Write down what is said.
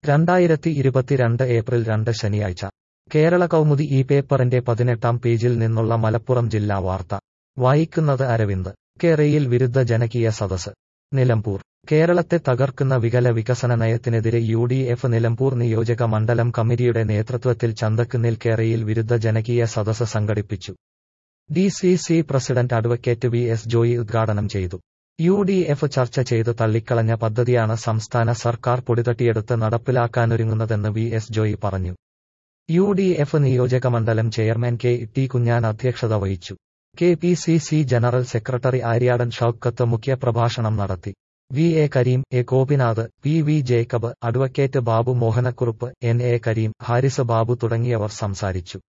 രണ്ടായിരത്തി ഇരുപത്തിരണ്ട് ഏപ്രിൽ രണ്ട് ശനിയാഴ്ച കേരള കൗമുദി ഈ പേപ്പറിന്റെ പതിനെട്ടാം പേജിൽ നിന്നുള്ള മലപ്പുറം ജില്ലാ വാർത്ത വായിക്കുന്നത് അരവിന്ദ് കേരയിൽ വിരുദ്ധ ജനകീയ സദസ് നിലമ്പൂർ കേരളത്തെ തകർക്കുന്ന വികല വികസന നയത്തിനെതിരെ യു ഡി എഫ് നിലമ്പൂർ നിയോജക മണ്ഡലം കമ്മിറ്റിയുടെ നേതൃത്വത്തിൽ ചന്തക്കുന്നിൽ കേരയിൽ വിരുദ്ധ ജനകീയ സദസ് സംഘടിപ്പിച്ചു D C C president advocate V S Joy ഉദ്ഘാടനം ചെയ്തു യു ഡി എഫ് ചർച്ച ചെയ്ത് തള്ളിക്കളഞ്ഞ പദ്ധതിയാണ് സംസ്ഥാന സർക്കാർ പൊടിതട്ടിയെടുത്ത് നടപ്പിലാക്കാനൊരുങ്ങുന്നതെന്ന് വി എസ് ജോയി പറഞ്ഞു യു ഡി എഫ് നിയോജകമണ്ഡലം ചെയർമാൻ കെ ടി കുഞ്ഞാൻ അധ്യക്ഷത വഹിച്ചു K P C C general secretary Aryadan Shoukath മുഖ്യപ്രഭാഷണം നടത്തി V A Kareem A Gopinath P V Jacob advocate Babu Mohanakurup N A Kareem Haris Babu തുടങ്ങിയവർ സംസാരിച്ചു